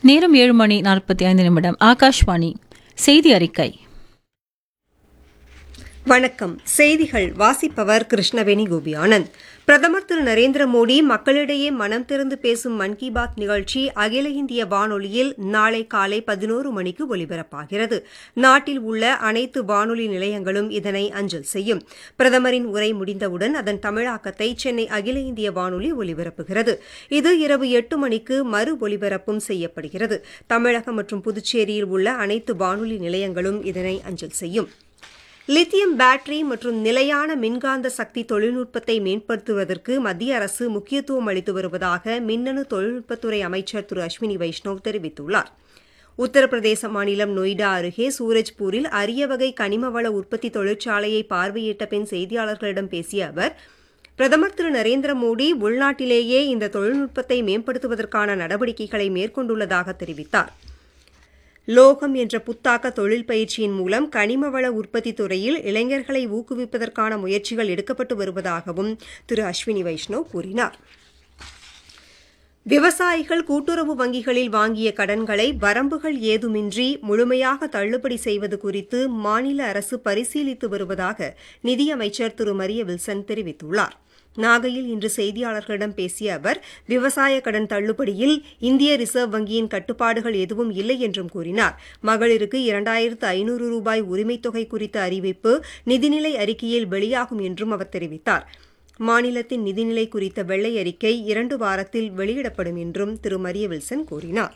நேரம் ஏழு மணி நாற்பத்தி ஐந்து நிமிடம் ஆகாஷ்வாணி செய்தி அறிக்கை வணக்கம் செய்திகள் வாசிப்பவர் கிருஷ்ணவேணி கோபி ஆனந்த் பிரதமர் திரு நரேந்திர மோடி மக்களிடையே மனம் திறந்து பேசும் மன் கி பாத் நிகழ்ச்சி அகில இந்திய வானொலியில் நாளை காலை பதினோரு மணிக்கு ஒலிபரப்பாகிறது நாட்டில் உள்ள அனைத்து வானொலி நிலையங்களும் இதனை அஞ்சல் செய்யும் பிரதமரின் உரை முடிந்தவுடன் அதன் தமிழாக்கத்தை சென்னை அகில இந்திய வானொலி ஒலிபரப்புகிறது இது இரவு எட்டு மணிக்கு மறு ஒலிபரப்பும் செய்யப்படுகிறது தமிழகம் மற்றும் புதுச்சேரியில் உள்ள அனைத்து வானொலி நிலையங்களும் இதனை அஞ்சல் செய்யும் லித்தியம் பேட்டரி மற்றும் நிலையான மின்காந்த சக்தி தொழில்நுட்பத்தை மேம்படுத்துவதற்கு மத்திய அரசு முக்கியத்துவம் அளித்து வருவதாக மின்னணு தொழில்நுட்பத்துறை அமைச்சர் திரு அஸ்வினி வைஷ்ணவ் தெரிவித்துள்ளார் உத்தரப்பிரதேச மாநிலம் நொய்டா அருகே சூரஜ்பூரில் அரிய வகை கனிமவள உற்பத்தி தொழிற்சாலையை பார்வையிட்ட பின் செய்தியாளர்களிடம் பேசிய அவர் பிரதமர் திரு நரேந்திர மோடி உள்நாட்டிலேயே இந்த தொழில்நுட்பத்தை மேம்படுத்துவதற்கான நடவடிக்கைகளை மேற்கொண்டுள்ளதாக தெரிவித்தார் லோகம் என்ற புத்தாக்க தொழில் பயிற்சியின் மூலம் கனிமவள உற்பத்தி துறையில் இளைஞர்களை ஊக்குவிப்பதற்கான முயற்சிகள் எடுக்கப்பட்டு வருவதாகவும் திரு அஸ்வினி வைஷ்ணவ் கூறினார் விவசாயிகள் கூட்டுறவு வங்கிகளில் வாங்கிய கடன்களை வரம்புகள் ஏதுமின்றி முழுமையாக தள்ளுபடி செய்வது குறித்து மாநில அரசு பரிசீலித்து வருவதாக நிதியமைச்சர் திரு மரிய வில்சன் தெரிவித்துள்ளார் நாகையில் இன்று செய்தியாளர்களிடம் பேசிய அவர் விவசாய கடன் தள்ளுபடியில் இந்திய ரிசர்வ் வங்கியின் கட்டுப்பாடுகள் எதுவும் இல்லை என்றும் கூறினார் மகளிருக்கு இரண்டாயிரத்து ஐநூறு ரூபாய் உரிமைத் தொகை குறித்த அறிவிப்பு நிதிநிலை அறிக்கையில் வெளியாகும் என்றும் அவர் தெரிவித்தார் மாநிலத்தின் நிதிநிலை குறித்த வெள்ளை அறிக்கை இரண்டு வாரத்தில் வெளியிடப்படும் என்றும் திரு மரிய வில்சன் கூறினார்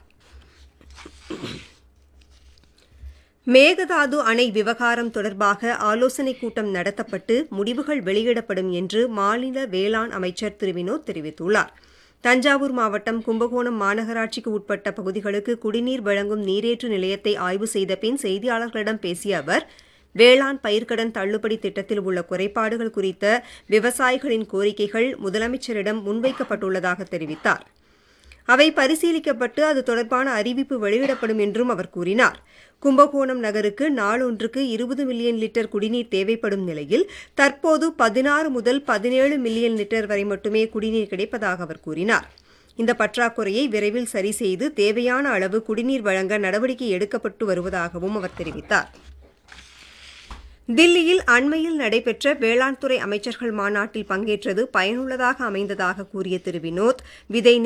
மேகதாது அணை விவகாரம் தொடர்பாக ஆலோசனைக் கூட்டம் நடத்தப்பட்டு முடிவுகள் வெளியிடப்படும் என்று மாநில வேளாண் அமைச்சர் திரு வினோத் தெரிவித்துள்ளார் தஞ்சாவூர் மாவட்டம் கும்பகோணம் மாநகராட்சிக்கு உட்பட்ட பகுதிகளுக்கு குடிநீர் வழங்கும் நீரேற்று நிலையத்தை ஆய்வு செய்த பின் செய்தியாளர்களிடம் பேசிய அவர் வேளாண் பயிர்க்கடன் தள்ளுபடி திட்டத்தில் உள்ள குறைபாடுகள் குறித்த விவசாயிகளின் கோரிக்கைகள் முதலமைச்சரிடம் முன்வைக்கப்பட்டுள்ளதாக தெரிவித்தார் அவை பரிசீலிக்கப்பட்டு அது தொடர்பான அறிவிப்பு வெளியிடப்படும் என்றும் அவர் கூறினார் கும்பகோணம் நகருக்கு நாளொன்றுக்கு இருபது மில்லியன் லிட்டர் குடிநீர் தேவைப்படும் நிலையில் தற்போது பதினாறு முதல் பதினேழு மில்லியன் லிட்டர் வரை மட்டுமே குடிநீர் கிடைப்பதாக அவர் கூறினார் இந்த பற்றாக்குறையை விரைவில் சரி செய்து தேவையான அளவு குடிநீர் வழங்க நடவடிக்கை எடுக்கப்பட்டு வருவதாகவும் அவர் தெரிவித்தார் தில்லியில் அண்மையில் நடைபெற்ற வேளாண் துறை அமைச்சர்கள் மாநாட்டில் பங்கேற்றது பயனுள்ளதாக அமைந்ததாக கூறிய திரு வினோத் விதை